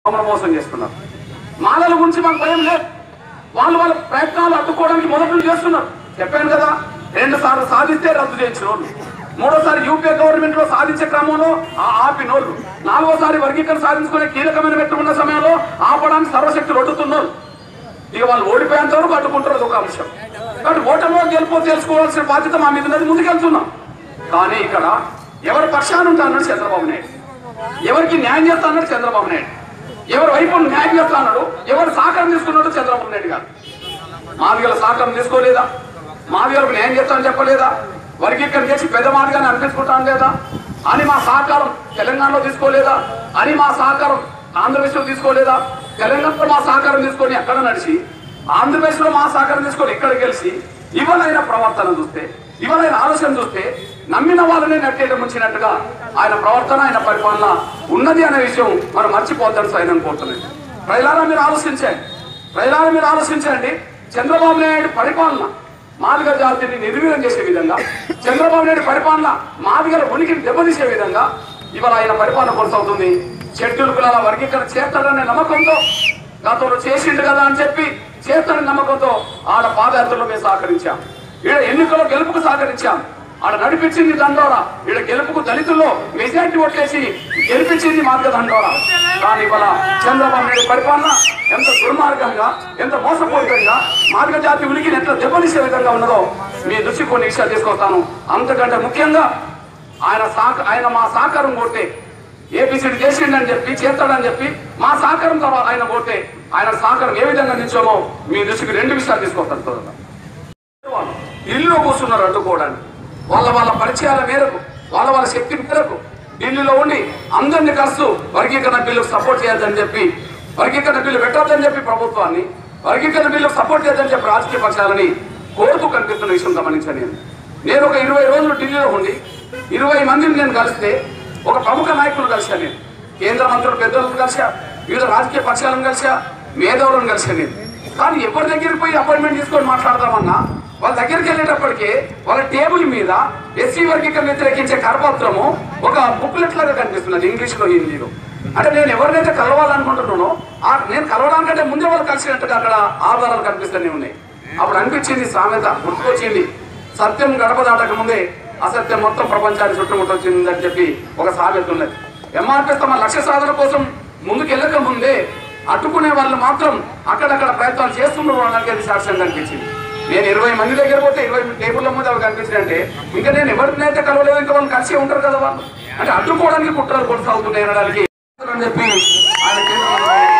మమ్మల్ని మోసం చేస్తున్నారు మాలల గురించి మాకు భయం లేదు వాళ్ళు వాళ్ళ ప్రయత్నాలు అడ్డుకోవడానికి మొదటి నుంచి చేస్తున్నారు చెప్పాను కదా రెండు సార్లు సాధిస్తే రద్దు చేయించిన వాళ్ళు మూడోసారి యూపీఏ గవర్నమెంట్ లో సాధించే క్రమంలో ఆ- ఆపిన వాళ్ళు నాలుగోసారి వర్గీకరణ సాధించుకునే కీలకమైన పెట్టుకున్న సమయంలో ఆపడానికి సర్వశక్తులు ఒడ్డుతున్నారు ఇక వాళ్ళు ఓడిపోయేంత వరకు అడ్డుకుంటారు అది ఒక అంశం కాబట్టి ఓటమిలో గెలుపో తెలుసుకోవాల్సిన బాధ్యత మా మీద ఉన్నది ముందుకెళ్తున్నాం కానీ ఇక్కడ ఎవరి పక్షాన ఉంటా అన్నాడు చంద్రబాబు నాయుడు ఎవరికి న్యాయం చేస్తా అన్నాడు చంద్రబాబు నాయుడు ఎవరి వైపు న్యాయం చేస్తా అన్నాడు ఎవరు సహకారం తీసుకున్నాడు చంద్రబాబు నాయుడు గారు మాదిగల సహకారం తీసుకోలేదా మాదిగలకు న్యాయం చేస్తామని చెప్పలేదా వర్గీకరణ చేసి పెద్ద మాదిగానే అనిపించుకుంటాను లేదా అని మా సహకారం తెలంగాణలో తీసుకోలేదా అని మా సహకారం ఆంధ్రప్రదేశ్లో తీసుకోలేదా తెలంగాణలో మా సహకారం తీసుకొని ఎక్కడ నడిచి ఆంధ్రప్రదేశ్లో మా సహకారం తీసుకొని ఎక్కడ గెలిచి ఇవాళైన ప్రవర్తన చూస్తే ఇవాళైన ఆలోచన చూస్తే నమ్మిన వాళ్ళనే నెట్టేయడం వచ్చినట్టుగా ఆయన ప్రవర్తన ఆయన పరిపాలన ఉన్నది అనే విషయం మనం మర్చిపోతాడు సైతం కోరుతున్నాయి ప్రజలారా మీరు ఆలోచించండి ప్రజలారా మీరు ఆలోచించండి చంద్రబాబు నాయుడు పరిపాలన మాదిగ జాతిని నిర్వీర్యం చేసే విధంగా చంద్రబాబు నాయుడు పరిపాలన మాదిగల ఉనికిని దెబ్బతీసే విధంగా ఇవాళ ఆయన పరిపాలన కొనసాగుతుంది షెడ్యూల్ కులాల వర్గీకరణ చేస్తాడనే నమ్మకంతో గతంలో చేసిండు కదా అని చెప్పి చేస్తాడని నమ్మకంతో ఆడ పాదయాత్రలో మేము సహకరించాం ఈడ ఎన్నికల్లో గెలుపుకు సహకరించాం ఆడ నడిపించింది దండోరా ఈడ గెలుపుకు దళితుల్లో మెజార్టీ ఓట్లేసి గెలిపించింది మార్గ దండోరా కానీ ఇవాళ చంద్రబాబు నాయుడు పరిపాలన ఎంత దుర్మార్గంగా ఎంత మోసపూరితంగా మార్గ జాతి ఉనికిని ఎంత దెబ్బతీసే విధంగా ఉన్నదో మీ దృష్టి కొన్ని విషయాలు తీసుకొస్తాను అంతకంటే ముఖ్యంగా ఆయన సహక ఆయన మా సహకారం కొట్టే ఏపీసీడీ చేసిండని చెప్పి చేస్తాడని చెప్పి మా సహకారం తర్వాత ఆయన కొట్టే ఆయన సహకారం ఏ విధంగా నిల్చోమో మీ దృష్టికి రెండు విషయాలు తీసుకొస్తాను చూడండి వాళ్ళు ఢిల్లీలో కూర్చున్నారు అడ్డుకోవడానికి వాళ్ళ వాళ్ళ పరిచయాల మేరకు వాళ్ళ వాళ్ళ శక్తి మేరకు ఢిల్లీలో ఉండి అందరిని కలుస్తూ వర్గీకరణ బిల్లుకు సపోర్ట్ చేయొద్దని చెప్పి వర్గీకరణ బిల్లు పెట్టొద్దని చెప్పి ప్రభుత్వాన్ని వర్గీకరణ బిల్లుకు సపోర్ట్ చేయొద్దని చెప్పి రాజకీయ పక్షాలని కోరుతూ కనిపిస్తున్న విషయం గమనించాను నేను నేను ఒక ఇరవై రోజులు ఢిల్లీలో ఉండి ఇరవై మందిని నేను కలిస్తే ఒక ప్రముఖ నాయకులు కలిశాను నేను కేంద్ర మంత్రులు పెద్దలను కలిసా వివిధ రాజకీయ పక్షాలను కలిసా మేధావులను కలిసా నేను కానీ ఎవరి దగ్గరికి పోయి అపాయింట్మెంట్ తీసుకొని మాట్లాడదామన్నా వాళ్ళ దగ్గరికి వెళ్ళేటప్పటికి వాళ్ళ టేబుల్ మీద ఎస్సీ వర్గీకరణ వ్యతిరేకించే కరపత్రము ఒక బుక్లెట్ లాగా కనిపిస్తున్నది ఇంగ్లీష్ లో హిందీలో అంటే నేను ఎవరినైతే కలవాలనుకుంటున్నానో ఆ నేను కలవడానికంటే ముందే వాళ్ళు కలిసినట్టుగా అక్కడ ఆధారాలు కనిపిస్తూనే ఉన్నాయి అప్పుడు అనిపించింది సామెత గుర్తుకొచ్చింది సత్యం గడప దాటక ముందే అసత్యం మొత్తం ప్రపంచాన్ని చుట్టుముట్టొచ్చిందని చెప్పి ఒక సామెత ఉన్నది ఎంఆర్పీఎస్ తమ లక్ష్య సాధన కోసం ముందుకు వెళ్ళక ముందే అడ్డుకునే వాళ్ళు మాత్రం అక్కడక్కడ ప్రయత్నాలు చేస్తున్నారు అనడానికి అది సాక్ష్యం కనిపించింది నేను ఇరవై మంది దగ్గర పోతే ఇరవై టేబుల్ల ముందు అవి కనిపించినంటే ఇంకా నేను ఎవరినైతే కలవలేదు ఇంకా వాళ్ళు కలిసి ఉంటారు కదా వాళ్ళు అంటే అడ్డుకోవడానికి కుట్రలు కొనసాగుతున్నాయి అనడానికి అని చెప్పి ఆయన కేంద్ర మంత్రి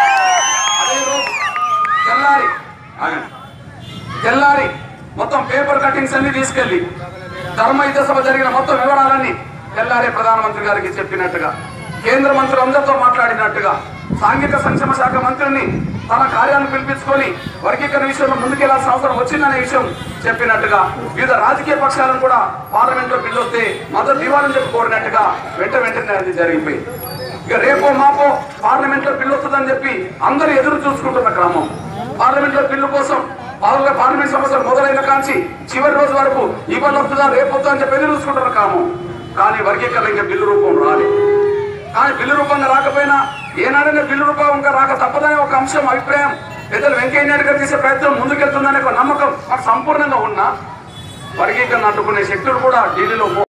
అదే రోజు తెల్లారి ఆగండి. తెల్లారి మొత్తం పేపర్ కటింగ్స్ అన్ని తీసుకెళ్లి ధర్మ యుద్ధ సభ జరిగిన మొత్తం వివరాలన్నీ తెల్లారి ప్రధానమంత్రి గారికి చెప్పినట్టుగా కేంద్ర మంత్రులు అందరితో మాట్లాడినట్టుగా సాంఘిక సంక్షేమ శాఖ మంత్రిని తన కార్యాలను పిలిపించుకొని వర్గీకరణ విషయంలో ముందుకెళ్లాల్సిన అవసరం వచ్చిందనే విషయం చెప్పినట్టుగా వివిధ రాజకీయ పక్షాలను కూడా పార్లమెంట్ లో బిల్లు వస్తే మద్దతు ఇవ్వాలని చెప్పి కోరినట్టుగా వెంట వెంటనే అది జరిగిపోయింది ఇక రేపో మాపో పార్లమెంట్ లో బిల్లు వస్తుందని చెప్పి అందరూ ఎదురు చూసుకుంటున్న క్రమం పార్లమెంట్ లో బిల్లు కోసం పార్ల- పార్లమెంట్ సమస్యలు మొదలైన కాంచి చివరి రోజు వరకు ఇవాళ వస్తుందా రేపు వస్తుందా అని చెప్పి ఎదురు చూసుకుంటున్న క్రమం కానీ వర్గీకరణ ఇంకా బిల్లు రూపం రాలేదు కానీ బిల్లు రూపంగా రాకపోయినా ఏనాడైనా బిల్లు రూపంగా రాక తప్పదనే ఒక అంశం అభిప్రాయం పెద్దలు వెంకయ్య నాయుడు గారు చేసే ప్రయత్నం ముందుకెళ్తుందనే ఒక నమ్మకం మాకు సంపూర్ణంగా ఉన్నా వర్గీకరణ అడ్డుకునే శక్తులు కూడా ఢిల్లీలో